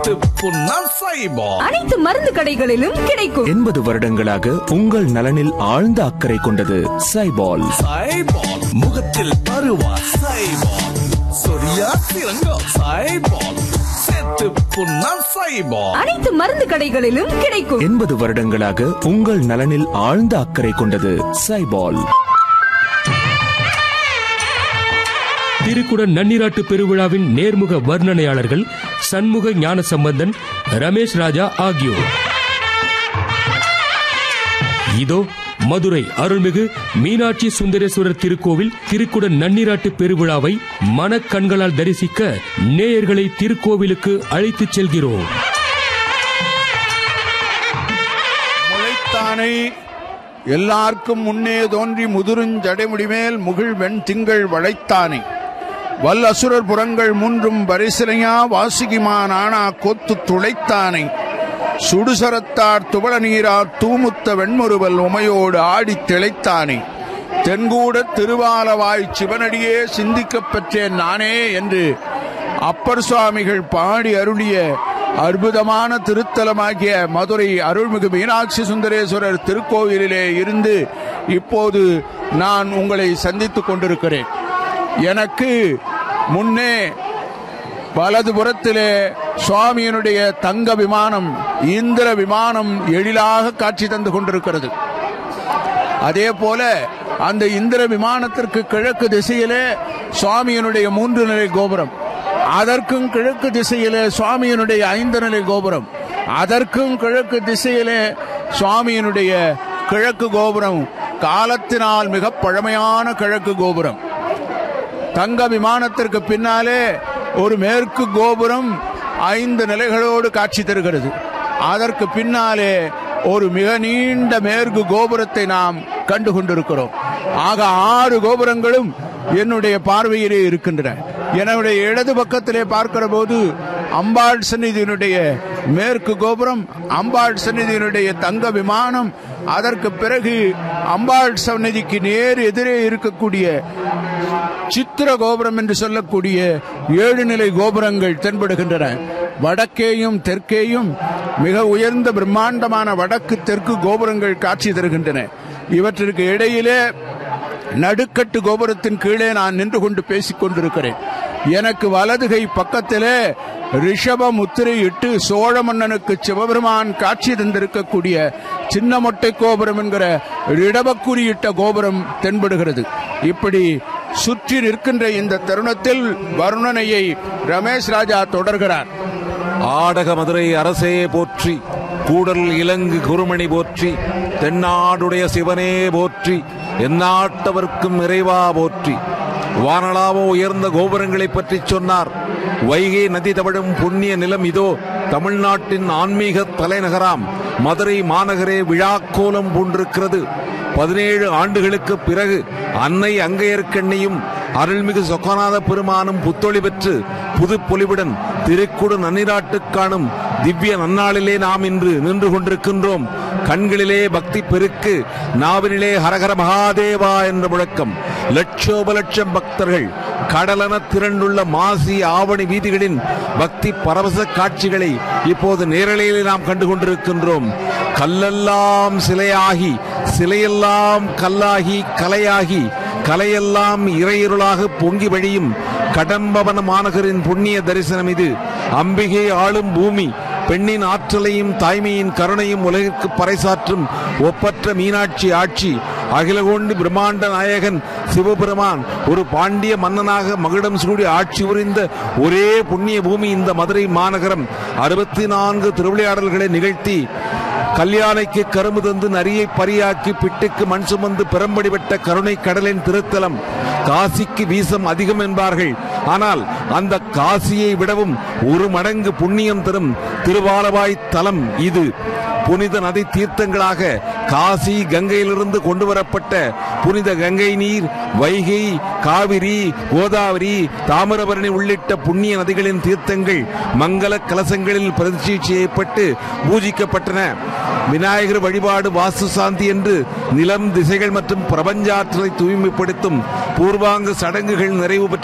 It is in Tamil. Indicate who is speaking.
Speaker 1: புன்னா சைபால்
Speaker 2: அனைத்து மருந்து கடைகளிலும் கிடைக்கும்
Speaker 3: எண்பது வருடங்களாக உங்கள் நலனில் ஆழ்ந்த அக்கறை கொண்டது சைபால்
Speaker 1: சைபால் முகத்தில் பருவா சைபால் சொரியா சிறங்கோ சைபால் செத்து புன்னா சைபால்
Speaker 2: அனைத்து மருந்து கடைகளிலும் கிடைக்கும்
Speaker 3: எண்பது வருடங்களாக உங்கள் நலனில் ஆழ்ந்த அக்கறை கொண்டது சைபால்
Speaker 4: திருக்குடன் நன்னிராட்டு பெருவிழாவின் நேர்முக வர்ணனையாளர்கள் சண்முக ஞானசம்பந்தன் ரமேஷ் ராஜா ஆகியோர் இதோ மதுரை அருள்மிகு மீனாட்சி சுந்தரேஸ்வரர் திருக்கோவில் திருக்குடன் நன்னிராட்டு பெருவிழாவை மனக்கண்களால் தரிசிக்க நேயர்களை திருக்கோவிலுக்கு அழைத்துச் செல்கிறோம்
Speaker 5: முளைத்தானை எல்லார்க்கும் முன்னே தோன்றி முதுருஞ்சடைமுடிமேல் முகில் வெண் திங்கள் வளைத்தானை வல்லசுரர் புறங்கள் மூன்றும் பரிசிலையா வாசுகிமான் ஆனா கொத்து துளைத்தானை சுடுசரத்தார் துவள நீரார் தூமுத்த வெண்முறுவல் உமையோடு ஆடித் திளைத்தானே தென்கூட திருவாலவாய் சிவனடியே சிந்திக்கப் பெற்றேன் நானே என்று அப்பர் சுவாமிகள் பாடி அருளிய அற்புதமான திருத்தலமாகிய மதுரை அருள்மிகு மீனாட்சி சுந்தரேஸ்வரர் திருக்கோவிலிலே இருந்து இப்போது நான் உங்களை சந்தித்துக் கொண்டிருக்கிறேன் எனக்கு முன்னே வலதுபுறத்திலே சுவாமியினுடைய தங்க விமானம் இந்திர விமானம் எழிலாக காட்சி தந்து கொண்டிருக்கிறது அதே போல அந்த இந்திர விமானத்திற்கு கிழக்கு திசையிலே சுவாமியினுடைய மூன்று நிலை கோபுரம் அதற்கும் கிழக்கு திசையிலே சுவாமியினுடைய ஐந்து நிலை கோபுரம் அதற்கும் கிழக்கு திசையிலே சுவாமியினுடைய கிழக்கு கோபுரம் காலத்தினால் மிக பழமையான கிழக்கு கோபுரம் தங்க விமானத்திற்கு பின்னாலே ஒரு மேற்கு கோபுரம் ஐந்து நிலைகளோடு காட்சி தருகிறது அதற்கு பின்னாலே ஒரு மிக நீண்ட மேற்கு கோபுரத்தை நாம் கண்டு கொண்டிருக்கிறோம் ஆக ஆறு கோபுரங்களும் என்னுடைய பார்வையிலே இருக்கின்றன என்னுடைய இடது பக்கத்திலே பார்க்கிற போது அம்பாள் சந்நிதியினுடைய மேற்கு கோபுரம் அம்பாள் சந்நிதியினுடைய தங்க விமானம் அதற்கு பிறகு அம்பாள் சந்நிதிக்கு நேர் எதிரே இருக்கக்கூடிய சித்திர கோபுரம் என்று சொல்லக்கூடிய ஏழு நிலை கோபுரங்கள் தென்படுகின்றன வடக்கேயும் தெற்கேயும் மிக உயர்ந்த பிரம்மாண்டமான வடக்கு தெற்கு கோபுரங்கள் காட்சி தருகின்றன இவற்றிற்கு இடையிலே நடுக்கட்டு கோபுரத்தின் கீழே நான் நின்று கொண்டு பேசிக் கொண்டிருக்கிறேன் எனக்கு வலதுகை பக்கத்திலே ரிஷப முத்திரை இட்டு சோழ மன்னனுக்கு சிவபெருமான் காட்சி தந்திருக்கக்கூடிய சின்ன மொட்டை கோபுரம் என்கிற இடபக்குறியிட்ட கோபுரம் தென்படுகிறது இப்படி சுற்றி நிற்கின்ற இந்த தருணத்தில் வருணனையை ரமேஷ் ராஜா தொடர்கிறார்
Speaker 6: ஆடக மதுரை அரசே போற்றி கூடல் இலங்கு குருமணி போற்றி தென்னாடுடைய சிவனே போற்றி எந்நாட்டவர்க்கும் இறைவா போற்றி வானளாவோ உயர்ந்த கோபுரங்களை பற்றி சொன்னார் வைகை நதி தவழும் புண்ணிய நிலம் இதோ தமிழ்நாட்டின் ஆன்மீக தலைநகராம் மதுரை மாநகரே விழாக்கோலம் பூண்டிருக்கிறது பதினேழு ஆண்டுகளுக்கு பிறகு அன்னை அங்கையர்க்கண்ணையும் அருள்மிகு சொக்கநாத பெருமானும் புத்தொளி பெற்று புது பொலிவுடன் திருக்குடு நன்னிராட்டு காணும் திவ்ய நன்னாளிலே நாம் இன்று நின்று கொண்டிருக்கின்றோம் கண்களிலே பக்தி பெருக்கு நாவினிலே ஹரஹர மகாதேவா என்ற முழக்கம் லட்சோப லட்சம் பக்தர்கள் கடலென திரண்டுள்ள மாசி ஆவணி வீதிகளின் பக்தி பரவச காட்சிகளை இப்போது நேரலையில் நாம் கண்டு கொண்டிருக்கின்றோம் கல்லெல்லாம் சிலையாகி சிலையெல்லாம் கல்லாகி கலையாகி கலையெல்லாம் இறையிருளாக பொங்கி வழியும் கடம்பவன மாநகரின் புண்ணிய தரிசனம் இது அம்பிகை ஆளும் பூமி பெண்ணின் ஆற்றலையும் தாய்மையின் கருணையும் உலகிற்கு பறைசாற்றும் ஒப்பற்ற மீனாட்சி ஆட்சி அகிலகோண்டு பிரம்மாண்ட நாயகன் சிவபெருமான் ஒரு பாண்டிய மன்னனாக மகுடம் சூடி ஆட்சி புரிந்த ஒரே புண்ணிய பூமி இந்த மதுரை மாநகரம் அறுபத்தி நான்கு திருவிளையாடல்களை நிகழ்த்தி கல்யாணைக்கு கரும்பு தந்து நரியை பரியாக்கி பிட்டுக்கு மண் சுமந்து பெரம்படி வெட்ட கருணை கடலின் திருத்தலம் காசிக்கு வீசம் அதிகம் என்பார்கள் ஆனால் அந்த காசியை விடவும் ஒரு மடங்கு புண்ணியம் தரும் திருவாலவாய் தலம் இது புனித நதி தீர்த்தங்களாக காசி கங்கையிலிருந்து கொண்டு வரப்பட்ட புனித கங்கை நீர் வைகை காவிரி கோதாவரி தாமிரபரணி உள்ளிட்ட புண்ணிய நதிகளின் தீர்த்தங்கள் மங்கள கலசங்களில் பிரதிஷ்டை செய்யப்பட்டு பூஜிக்கப்பட்டன விநாயகர் வழிபாடு வாஸ்து சாந்தி என்று நிலம் திசைகள் மற்றும் பிரபஞ்சாற்றலை தூய்மைப்படுத்தும் பூர்வாங்க சடங்குகள் நிறைவு பெற்ற